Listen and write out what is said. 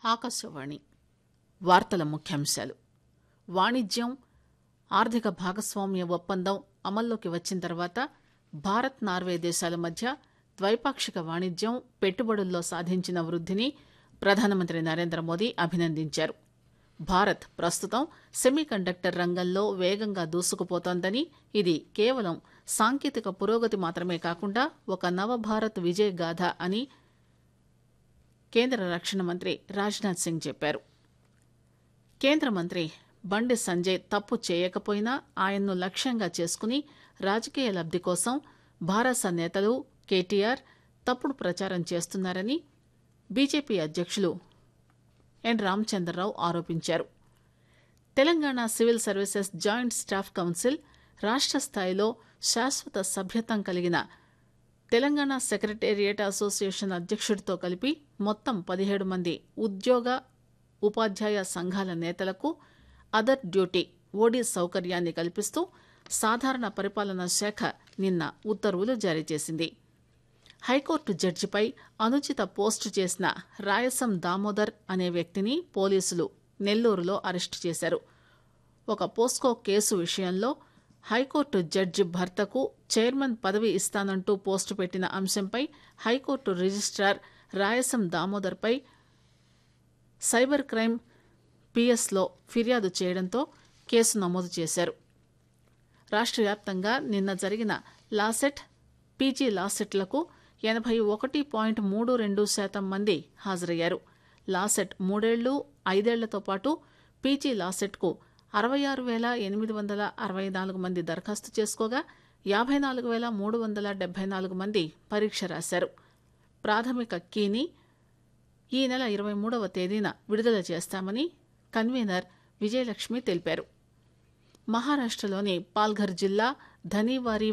ఆకాశవాణి వార్తల ముఖ్యాంశాలు వాణిజ్యం ఆర్థిక భాగస్వామ్య ఒప్పందం అమల్లోకి వచ్చిన తర్వాత భారత్ నార్వే దేశాల మధ్య ద్వైపాక్షిక వాణిజ్యం పెట్టుబడుల్లో సాధించిన వృద్దిని ప్రధానమంత్రి నరేంద్ర మోదీ అభినందించారు భారత్ ప్రస్తుతం సెమీ కండక్టర్ రంగంలో వేగంగా దూసుకుపోతోందని ఇది కేవలం సాంకేతిక పురోగతి మాత్రమే కాకుండా ఒక నవభారత్ విజయ గాథ అని కేంద్ర రక్షణ మంత్రి రాజ్నాథ్ సింగ్ చెప్పారు కేంద్ర మంత్రి బండి సంజయ్ తప్పు చేయకపోయినా ఆయన్ను లక్ష్యంగా చేసుకుని రాజకీయ లబ్ది కోసం భారస నేతలు కేటీఆర్ తప్పుడు ప్రచారం చేస్తున్నారని బీజేపీ అధ్యక్షులు ఎన్ రామచంద్రరావు ఆరోపించారు Telangana civil services joint staff council రాష్ట్ర స్థాయిలో శాశ్వత సభ్యత్వం కలిగిన తెలంగాణ సెక్రటేరియట్ అసోసియేషన్ అధ్యక్షుడితో కలిపి మొత్తం పదిహేడు మంది ఉద్యోగ ఉపాధ్యాయ సంఘాల నేతలకు అదర్ డ్యూటీ ఓడీ సౌకర్యాన్ని కల్పిస్తూ సాధారణ పరిపాలనా శాఖ నిన్న ఉత్తర్వులు జారీ చేసింది హైకోర్టు జడ్జిపై అనుచిత పోస్టు చేసిన రాయసం దామోదర్ అనే వ్యక్తిని పోలీసులు నెల్లూరులో అరెస్టు చేశారు ఒక పోస్కో కేసు విషయంలో హైకోర్టు జడ్జి భర్తకు చైర్మన్ పదవి ఇస్తానంటూ పోస్టు పెట్టిన అంశంపై హైకోర్టు రిజిస్ట్రార్ రాయసం దామోదర్పై సైబర్ క్రైమ్ పిఎస్లో ఫిర్యాదు చేయడంతో కేసు నమోదు చేశారు రాష్ట్ర వ్యాప్తంగా నిన్న జరిగిన లాసెట్ పీజీ లాసెట్లకు ఎనభై ఒకటి పాయింట్ మూడు రెండు శాతం మంది హాజరయ్యారు లాసెట్ మూడేళ్లు ఐదేళ్లతో పాటు పీజీ లాసెట్కు అరవై ఆరు వేల ఎనిమిది వందల అరవై నాలుగు మంది దరఖాస్తు చేసుకోగా యాభై నాలుగు వేల మూడు వందల డెబ్బై నాలుగు మంది పరీక్ష రాశారు ప్రాథమిక కీని ఈ నెల ఇరవై మూడవ తేదీన విడుదల చేస్తామని కన్వీనర్ విజయలక్ష్మి తెలిపారు మహారాష్టలోని పాల్ఘర్ జిల్లా ధనీవారి